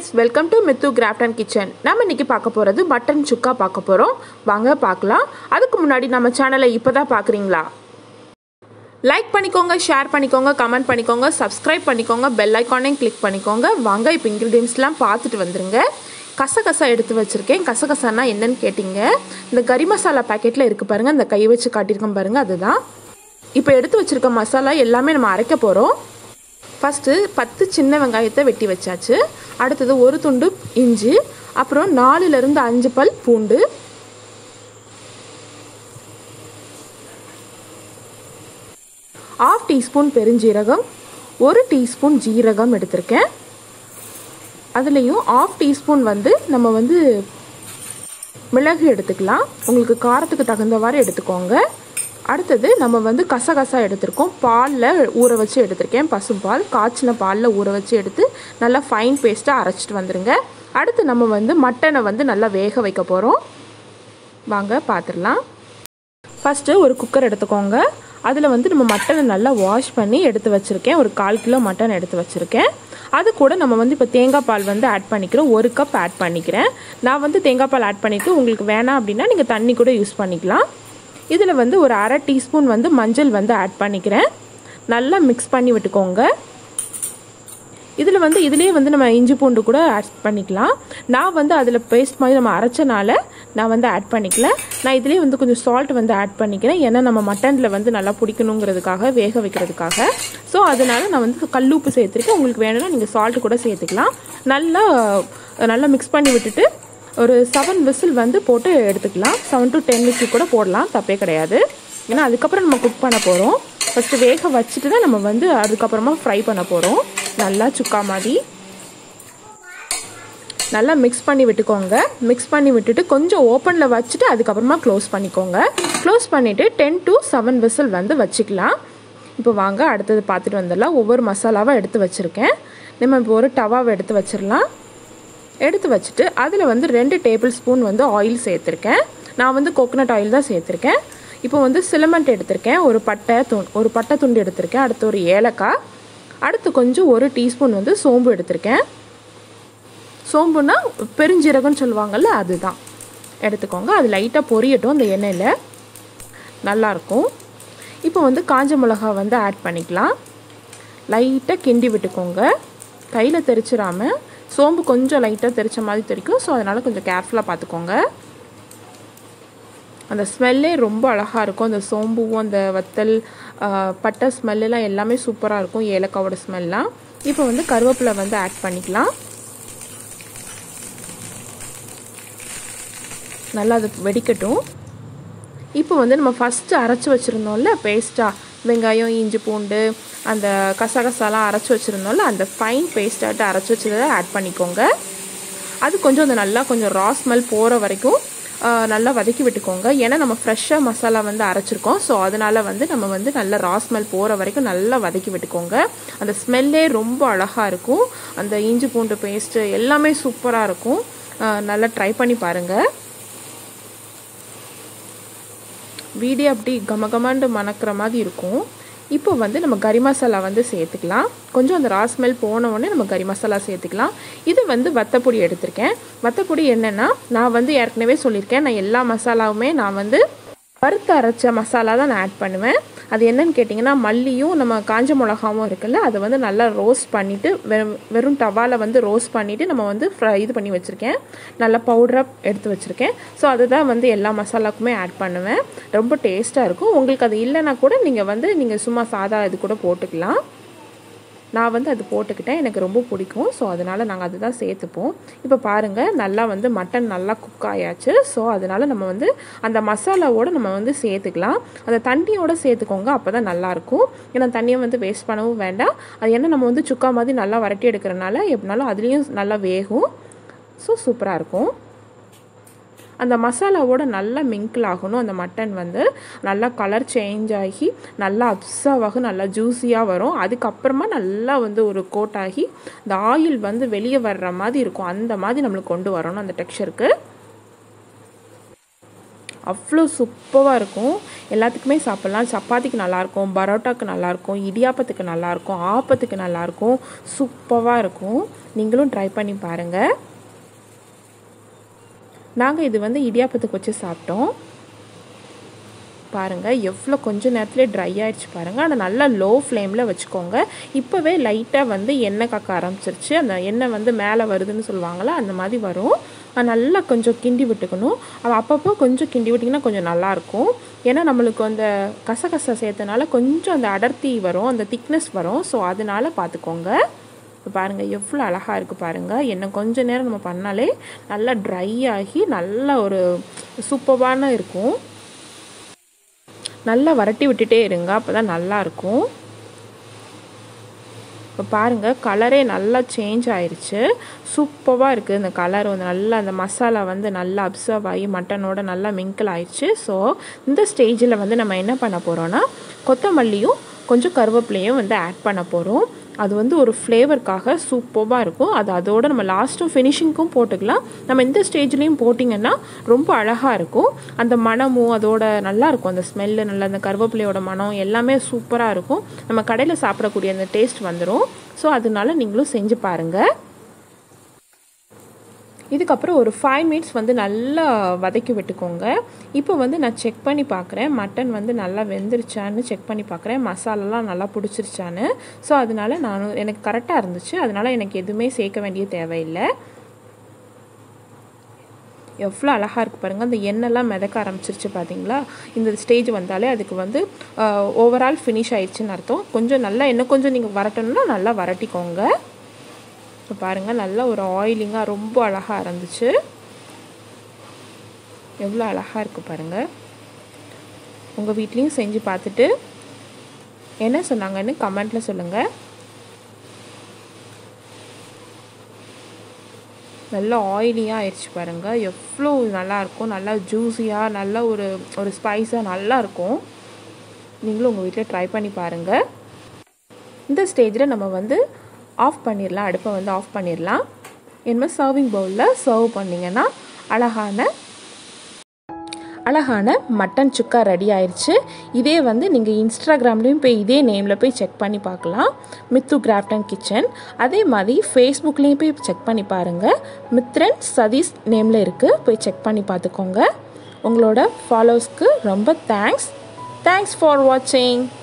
friends welcome to Mithu craft and kitchen நம்ம இன்னைக்கு பார்க்க போகிறது மட்டன் சுக்கா பார்க்க போகிறோம் வாங்க பார்க்கலாம் அதுக்கு முன்னாடி நம்ம சேனலை இப்போ தான் பார்க்குறீங்களா லைக் பண்ணிக்கோங்க ஷேர் பண்ணிக்கோங்க கமெண்ட் பண்ணிக்கோங்க சப்ஸ்கிரைப் பண்ணிக்கோங்க பெல் ஐக்கானையும் கிளிக் பண்ணிக்கோங்க வாங்க இப்போ இன்க்ரீடியன்ஸ்லாம் பார்த்துட்டு வந்துருங்க கசகசா எடுத்து வச்சுருக்கேன் கசகசானா என்னன்னு கேட்டிங்க இந்த கறி மசாலா பேக்கெட்டில் இருக்குது பாருங்கள் இந்த கை வச்சு காட்டியிருக்கோம் பாருங்கள் அதுதான் இப்போ எடுத்து வச்சுருக்க மசாலா எல்லாமே நம்ம அரைக்க போகிறோம் ஃபஸ்ட்டு பத்து சின்ன வெங்காயத்தை வெட்டி வச்சாச்சு அடுத்தது ஒரு துண்டு இஞ்சி அப்புறம் நாலுலேருந்து அஞ்சு பல் பூண்டு ஆஃப் டீஸ்பூன் பெருஞ்சீரகம் ஒரு டீஸ்பூன் ஜீரகம் எடுத்திருக்கேன் அதுலேயும் ஆஃப் டீஸ்பூன் வந்து நம்ம வந்து மிளகு எடுத்துக்கலாம் உங்களுக்கு காரத்துக்கு தகுந்தவாறு எடுத்துக்கோங்க அடுத்தது நம்ம வந்து கசகசா எடுத்திருக்கோம் பாலில் ஊற வச்சு எடுத்திருக்கேன் பசும்பால் காய்ச்சின பாலில் ஊற வச்சு எடுத்து நல்லா ஃபைன் பேஸ்ட்டாக அரைச்சிட்டு வந்துடுங்க அடுத்து நம்ம வந்து மட்டனை வந்து நல்லா வேக வைக்க போகிறோம் வாங்க பார்த்துடலாம் ஃபஸ்ட்டு ஒரு குக்கர் எடுத்துக்கோங்க அதில் வந்து நம்ம மட்டனை நல்லா வாஷ் பண்ணி எடுத்து வச்சுருக்கேன் ஒரு கால் கிலோ மட்டன் எடுத்து வச்சுருக்கேன் அது கூட நம்ம வந்து இப்போ தேங்காய் பால் வந்து ஆட் பண்ணிக்கிறோம் ஒரு கப் ஆட் பண்ணிக்கிறேன் நான் வந்து தேங்காய் பால் ஆட் பண்ணிவிட்டு உங்களுக்கு வேணாம் அப்படின்னா நீங்கள் தண்ணி கூட யூஸ் பண்ணிக்கலாம் இதில் வந்து ஒரு அரை டீஸ்பூன் வந்து மஞ்சள் வந்து ஆட் பண்ணிக்கிறேன் நல்லா மிக்ஸ் பண்ணி விட்டுக்கோங்க இதில் வந்து இதுலேயே வந்து நம்ம இஞ்சி பூண்டு கூட ஆட் பண்ணிக்கலாம் நான் வந்து அதில் பேஸ்ட் மாதிரி நம்ம அரைச்சனால நான் வந்து ஆட் பண்ணிக்கல நான் இதுலேயே வந்து கொஞ்சம் சால்ட் வந்து ஆட் பண்ணிக்கிறேன் ஏன்னா நம்ம மட்டனில் வந்து நல்லா பிடிக்கணுங்கிறதுக்காக வேக வைக்கிறதுக்காக ஸோ அதனால் நான் வந்து கல்லுப்பு சேர்த்துருக்கேன் உங்களுக்கு வேணும்னா நீங்கள் சால்ட் கூட சேர்த்துக்கலாம் நல்லா நல்லா மிக்ஸ் பண்ணி விட்டுட்டு ஒரு செவன் விசில் வந்து போட்டு எடுத்துக்கலாம் செவன் டு டென் விசில் கூட போடலாம் தப்பே கிடையாது ஏன்னா அதுக்கப்புறம் நம்ம குக் பண்ண போகிறோம் ஃபஸ்ட்டு வேக வச்சுட்டு தான் நம்ம வந்து அதுக்கப்புறமா ஃப்ரை பண்ண போகிறோம் நல்லா சுக்கா மாதிரி நல்லா மிக்ஸ் பண்ணி விட்டுக்கோங்க மிக்ஸ் பண்ணி விட்டுட்டு கொஞ்சம் ஓப்பனில் வச்சுட்டு அதுக்கப்புறமா க்ளோஸ் பண்ணிக்கோங்க க்ளோஸ் பண்ணிவிட்டு டென் டு செவன் விசில் வந்து வச்சுக்கலாம் இப்போ வாங்க அடுத்தது பார்த்துட்டு வந்துடலாம் ஒவ்வொரு மசாலாவாக எடுத்து வச்சுருக்கேன் நம்ம இப்போ ஒரு டவாவை எடுத்து வச்சிடலாம் எடுத்து வச்சுட்டு அதில் வந்து ரெண்டு டேபிள் ஸ்பூன் வந்து ஆயில் சேர்த்துருக்கேன் நான் வந்து கோகனட் ஆயில் தான் சேர்த்துருக்கேன் இப்போ வந்து சிலமெண்ட் எடுத்திருக்கேன் ஒரு பட்டை து ஒரு பட்டை துண்டு எடுத்திருக்கேன் அடுத்து ஒரு ஏலக்காய் அடுத்து கொஞ்சம் ஒரு டீஸ்பூன் வந்து சோம்பு எடுத்திருக்கேன் சோம்புனா பெருஞ்சீரகம்னு சொல்லுவாங்கள்ல அதுதான் எடுத்துக்கோங்க அது லைட்டாக பொரியட்டும் அந்த எண்ணெயில் நல்லாயிருக்கும் இப்போ வந்து காஞ்ச மிளகா வந்து ஆட் பண்ணிக்கலாம் லைட்டாக கிண்டி விட்டுக்கோங்க கையில் தெரிச்சிடாமல் சோம்பு கொஞ்சம் லைட்டாக தெரிச்ச மாதிரி தெரிக்கும் ஸோ அதனால் கொஞ்சம் கேர்ஃபுல்லாக பார்த்துக்கோங்க அந்த ஸ்மெல்லே ரொம்ப அழகாக இருக்கும் அந்த சோம்புவும் அந்த வத்தல் பட்டை ஸ்மெல்லாம் எல்லாமே சூப்பராக இருக்கும் ஏலக்காவோட ஸ்மெல்லாம் இப்போ வந்து கருவேப்பிலை வந்து ஆட் பண்ணிக்கலாம் நல்லா அது வெடிக்கட்டும் இப்போ வந்து நம்ம ஃபஸ்ட்டு அரைச்சி வச்சுருந்தோம்ல பேஸ்ட்டாக வெங்காயம் இஞ்சி பூண்டு அந்த கசகசாலாம் அரைச்சி வச்சுருந்தோம்ல அந்த ஃபைன் பேஸ்ட்டாட்டு அரைச்சி வச்சதை ஆட் பண்ணிக்கோங்க அது கொஞ்சம் அந்த நல்லா கொஞ்சம் ரா ஸ்மெல் போகிற வரைக்கும் நல்லா வதக்கி விட்டுக்கோங்க ஏன்னா நம்ம ஃப்ரெஷ்ஷாக மசாலா வந்து அரைச்சிருக்கோம் ஸோ அதனால் வந்து நம்ம வந்து நல்லா ரா ஸ்மெல் போகிற வரைக்கும் நல்லா வதக்கி விட்டுக்கோங்க அந்த ஸ்மெல்லே ரொம்ப அழகாக இருக்கும் அந்த இஞ்சி பூண்டு பேஸ்ட்டு எல்லாமே சூப்பராக இருக்கும் நல்லா ட்ரை பண்ணி பாருங்கள் வீடியோ அப்படி கமகமாண்டு மணக்கிற மாதிரி இருக்கும் இப்போ வந்து நம்ம கறி மசாலா வந்து சேர்த்துக்கலாம் கொஞ்சம் அந்த ரா ஸ்மெல் போன உடனே நம்ம கறி மசாலா சேர்த்துக்கலாம் இது வந்து வத்தப்பொடி எடுத்திருக்கேன் வத்தப்பொடி என்னென்னா நான் வந்து ஏற்கனவே சொல்லியிருக்கேன் நான் எல்லா மசாலாவுமே நான் வந்து வறுத்து அரைச்ச மசாலா தான் நான் ஆட் பண்ணுவேன் அது என்னன்னு கேட்டிங்கன்னா மல்லியும் நம்ம காஞ்ச மிளகாவும் இருக்குல்ல அதை வந்து நல்லா ரோஸ்ட் பண்ணிவிட்டு வெறும் வெறும் டவாவில் வந்து ரோஸ்ட் பண்ணிவிட்டு நம்ம வந்து ஃப்ரை இது பண்ணி வச்சுருக்கேன் நல்லா பவுடராக எடுத்து வச்சுருக்கேன் ஸோ அதுதான் வந்து எல்லா மசாலாக்குமே ஆட் பண்ணுவேன் ரொம்ப டேஸ்ட்டாக இருக்கும் உங்களுக்கு அது இல்லைன்னா கூட நீங்கள் வந்து நீங்கள் சும்மா சாதா இது கூட போட்டுக்கலாம் நான் வந்து அது போட்டுக்கிட்டேன் எனக்கு ரொம்ப பிடிக்கும் ஸோ அதனால் நாங்கள் அதுதான் சேர்த்துப்போம் இப்போ பாருங்கள் நல்லா வந்து மட்டன் நல்லா குக் ஆயாச்சு ஸோ அதனால் நம்ம வந்து அந்த மசாலாவோடு நம்ம வந்து சேர்த்துக்கலாம் அந்த தண்ணியோடு சேர்த்துக்கோங்க அப்போ தான் நல்லாயிருக்கும் ஏன்னா தண்ணியை வந்து வேஸ்ட் பண்ணவும் வேண்டாம் அது என்ன நம்ம வந்து சுக்கா மாதிரி நல்லா வரட்டி எடுக்கிறனால எப்படினாலும் அதுலேயும் நல்லா வேகும் ஸோ சூப்பராக இருக்கும் அந்த மசாலாவோட நல்லா மிங்கிள் ஆகணும் அந்த மட்டன் வந்து நல்லா கலர் சேஞ்ச் ஆகி நல்லா அப்சர்வ் ஆகும் நல்லா ஜூஸியாக வரும் அதுக்கப்புறமா நல்லா வந்து ஒரு கோட் ஆகி இந்த ஆயில் வந்து வெளியே வர்ற மாதிரி இருக்கும் அந்த மாதிரி நம்மளுக்கு கொண்டு வரணும் அந்த டெக்ஸ்சருக்கு அவ்வளோ சூப்பராக இருக்கும் எல்லாத்துக்குமே சாப்பிட்லாம் சப்பாத்திக்கு நல்லாயிருக்கும் பரோட்டாக்கு நல்லாயிருக்கும் இடியாப்பத்துக்கு நல்லாயிருக்கும் ஆப்பத்துக்கு நல்லாயிருக்கும் சூப்பராக இருக்கும் நீங்களும் ட்ரை பண்ணி பாருங்கள் நாங்கள் இது வந்து இடியாப்பத்துக்கு வச்சு சாப்பிட்டோம் பாருங்கள் எவ்வளோ கொஞ்ச நேரத்துலேயே ட்ரை ஆயிடுச்சு பாருங்கள் அதை நல்லா லோ ஃப்ளேமில் வச்சுக்கோங்க இப்போவே லைட்டாக வந்து எண்ணெய் கக்க ஆரம்பிச்சிருச்சு அந்த எண்ணெய் வந்து மேலே வருதுன்னு சொல்லுவாங்களா அந்த மாதிரி வரும் அது நல்லா கொஞ்சம் கிண்டி விட்டுக்கணும் அது அப்பப்போ கொஞ்சம் கிண்டி விட்டிங்கன்னா கொஞ்சம் நல்லாயிருக்கும் ஏன்னா நம்மளுக்கு அந்த கசகசை சேர்த்தனால கொஞ்சம் அந்த அடர்த்தி வரும் அந்த திக்னஸ் வரும் ஸோ அதனால பார்த்துக்கோங்க இப்போ பாருங்கள் எவ்வளோ அழகாக இருக்குது பாருங்கள் என்ன கொஞ்ச நேரம் நம்ம பண்ணாலே நல்லா ட்ரை ஆகி நல்ல ஒரு சூப்பரான இருக்கும் நல்லா வரட்டி விட்டுட்டே இருங்க அப்போ தான் நல்லாயிருக்கும் இப்போ பாருங்கள் கலரே நல்லா சேஞ்ச் ஆயிடுச்சு சூப்பராக இருக்குது இந்த கலர் வந்து நல்லா அந்த மசாலா வந்து நல்லா அப்சர்வ் ஆகி மட்டனோட நல்லா மிங்கிள் ஆயிடுச்சு ஸோ இந்த ஸ்டேஜில் வந்து நம்ம என்ன பண்ண போகிறோன்னா கொத்தமல்லியும் கொஞ்சம் கருவேப்பிலையும் வந்து ஆட் பண்ண போகிறோம் அது வந்து ஒரு ஃப்ளேவருக்காக சூப்பராக இருக்கும் அது அதோட நம்ம லாஸ்ட்டும் ஃபினிஷிங்க்கும் போட்டுக்கலாம் நம்ம இந்த ஸ்டேஜ்லேயும் போட்டிங்கன்னா ரொம்ப அழகாக இருக்கும் அந்த மணமும் அதோட நல்லா இருக்கும் அந்த ஸ்மெல்லு நல்லா அந்த கருவேப்பிலையோட மனம் எல்லாமே சூப்பராக இருக்கும் நம்ம கடையில் சாப்பிடக்கூடிய அந்த டேஸ்ட் வந்துடும் ஸோ அதனால நீங்களும் செஞ்சு பாருங்கள் இதுக்கப்புறம் ஒரு ஃபைவ் மினிட்ஸ் வந்து நல்லா வதக்கி விட்டுக்கோங்க இப்போ வந்து நான் செக் பண்ணி பார்க்குறேன் மட்டன் வந்து நல்லா வெந்துருச்சான்னு செக் பண்ணி பார்க்குறேன் மசாலாலாம் நல்லா பிடிச்சிருச்சான்னு ஸோ அதனால நான் எனக்கு கரெக்டாக இருந்துச்சு அதனால் எனக்கு எதுவுமே சேர்க்க வேண்டிய தேவையில்லை எவ்வளோ அழகாக இருக்குது பாருங்கள் அந்த எண்ணெய்லாம் மிதக்க ஆரம்பிச்சிருச்சு பார்த்தீங்களா இந்த ஸ்டேஜ் வந்தாலே அதுக்கு வந்து ஓவரால் ஃபினிஷ் ஆயிடுச்சுன்னு அர்த்தம் கொஞ்சம் நல்லா இன்னும் கொஞ்சம் நீங்கள் வரட்டணும்னா நல்லா வரட்டிக்கோங்க இப்போ பாருங்கள் நல்லா ஒரு ஆயிலிங்காக ரொம்ப அழகாக இருந்துச்சு எவ்வளோ அழகாக இருக்குது பாருங்கள் உங்கள் வீட்லேயும் செஞ்சு பார்த்துட்டு என்ன சொன்னாங்கன்னு கமெண்ட்டில் சொல்லுங்கள் நல்லா ஆயிலியாக ஆயிடுச்சு பாருங்கள் எவ்வளோ நல்லாயிருக்கும் நல்லா ஜூஸியாக நல்ல ஒரு ஒரு ஸ்பைஸாக நல்லா இருக்கும் நீங்களும் உங்கள் வீட்டில் ட்ரை பண்ணி பாருங்கள் இந்த ஸ்டேஜில் நம்ம வந்து ஆஃப் பண்ணிடலாம் அடுப்பை வந்து ஆஃப் பண்ணிடலாம் இனிமேல் சர்விங் பவுலில் சர்வ் பண்ணிங்கன்னா அழகான அழகான மட்டன் சுக்கா ரெடி ஆயிடுச்சு இதே வந்து நீங்கள் இன்ஸ்டாகிராம்லேயும் போய் இதே நேமில் போய் செக் பண்ணி பார்க்கலாம் மித்து கிராஃப்டன் கிச்சன் அதே மாதிரி ஃபேஸ்புக்லேயும் போய் செக் பண்ணி பாருங்கள் மித்ரன் சதீஷ் நேமில் இருக்குது போய் செக் பண்ணி பார்த்துக்கோங்க உங்களோட ஃபாலோவர்ஸ்க்கு ரொம்ப தேங்க்ஸ் தேங்க்ஸ் ஃபார் வாட்சிங்